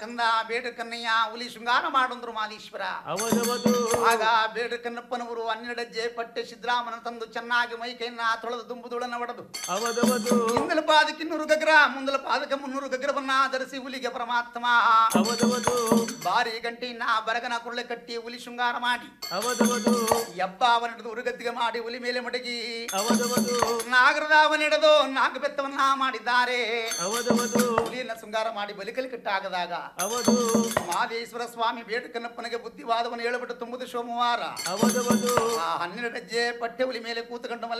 ಕಂದ ಬೇಡ ಕನ್ನಯ್ಯ ಹುಲಿ ಶೃಂಗಾರ ಮಾಡಂದ್ರು ಮಾದೀಶ್ವರ ಅವದವದು ಆಗ ಬೇಡ ಕನ್ನಪ್ಪನವರು ಹನ್ನೆರಡಜ್ಜೆ ಪಟ್ಟೆ ಸಿದ್ದರಾಮನ ತಂದು ಚೆನ್ನಾಗಿ ಮೈಕೈಯನ್ನ ತೊಳೆದು ದುಂಬುದುಳನ್ನ ಒಡೆದು ಅವದವದು ಹಿಂದಲ ಪಾದಕ್ಕೆ ಇನ್ನೂರು ಗಗ್ರ ಮುಂದಲ ಪಾದಕ್ಕೆ ಮುನ್ನೂರು ಗಗ್ರವನ್ನ ಧರಿಸಿ ಹುಲಿಗೆ ಪರಮಾತ್ಮ ಅವದವದು ಬಾರಿ ಗಂಟೆಯನ್ನ ಬರಗನ ಕುಳ್ಳೆ ಕಟ್ಟಿ ಹುಲಿ ಶೃಂಗಾರ ಮಾಡಿ ಅವದವದು ಯಬ್ಬಾವ ನಡೆದು ಉರುಗದ್ದಿಗೆ ಮಾಡಿ ಹುಲಿ ಮೇಲೆ ಮಡಗಿ ಅವದವದು ನಾಗರದಾವ ನಡೆದು ನಾಗಬೆತ್ತವನ್ನ ಮಾಡಿದ್ದಾರೆ ಅವದವದು ಹುಲಿಯನ್ನ ಶೃಂಗಾರ ಮಾಡಿ ಬಲಿಕಲಿ ಕಟ್ಟಾಗದಾಗ ಅವದು ಮಾದೇಶ್ವರ ಸ್ವಾಮಿ ಬೇಟಕನ್ನಪ್ಪನಿಗೆ ಬುದ್ಧಿವಾದವನ್ನು ಹೇಳಿಬಿಟ್ಟು ತುಂಬುದು ಸೋಮವಾರ ಅವದವದು ಆ ಹನ್ನೆರಡು ಹೆಜ್ಜೆ ಪಟ್ಟೆ ಹುಲಿ ಮೇಲೆ ಕೂತ್ಕೊಂಡು ಮಲೆ